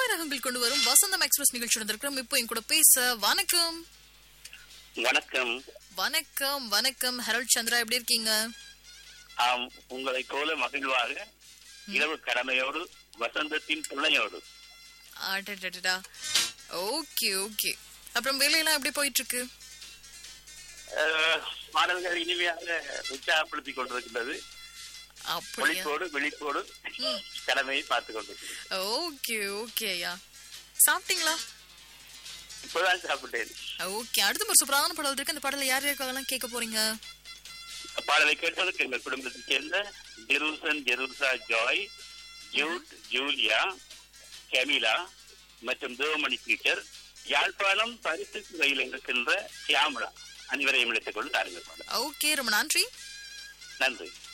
ரகங்கள் கொண்டு வரும் வசந்தம் எக்ஸ்பிரஸ் நிகழ்ச்சி நடந்திருக்கிறோம் இப்போ என் கூட பேச வணக்கம் வணக்கம் வணக்கம் வணக்கம் ஹெரல்ட் சந்திரா எப்படி இருக்கீங்க ஆம் உங்களை போல மகிழ்வாக இரவு கடமையோடு வசந்தத்தின் பிள்ளையோடு அடடடடா ஓகே ஓகே அப்புறம் வேலையெல்லாம் எப்படி போயிட்டு இருக்கு அஹ், பாடல்கள் இனிமையாக உற்சாகப்படுத்திக் கொண்டிருக்கின்றது அப்படியா ஒளிப்போடு விழிப்போடு கடமையை பார்த்துக் கொண்டிருக்கிறது ஓகே ஓகே ஐயா சாப்பிட்டீங்களா இப்பதான் சாப்பிட்டேன் ஓகே அடுத்த ஒரு சூப்பரான பாடல் இருக்கு அந்த பாடல யார் யாருக்காகலாம் கேட்க போறீங்க பாடலை கேட்பதற்கு எங்கள் குடும்பத்தைச் சேர்ந்த Jerusan Jerusha Joy Jude Julia Camila மற்றும் தேவமணி டீச்சர் யாழ்ப்பாணம் பரிசு துறையில் இருக்கின்ற சியாமலா அனைவரையும் இணைத்துக் கொண்டு தாருங்கள் பாடல் ஓகே ரொம்ப நன்றி நன்றி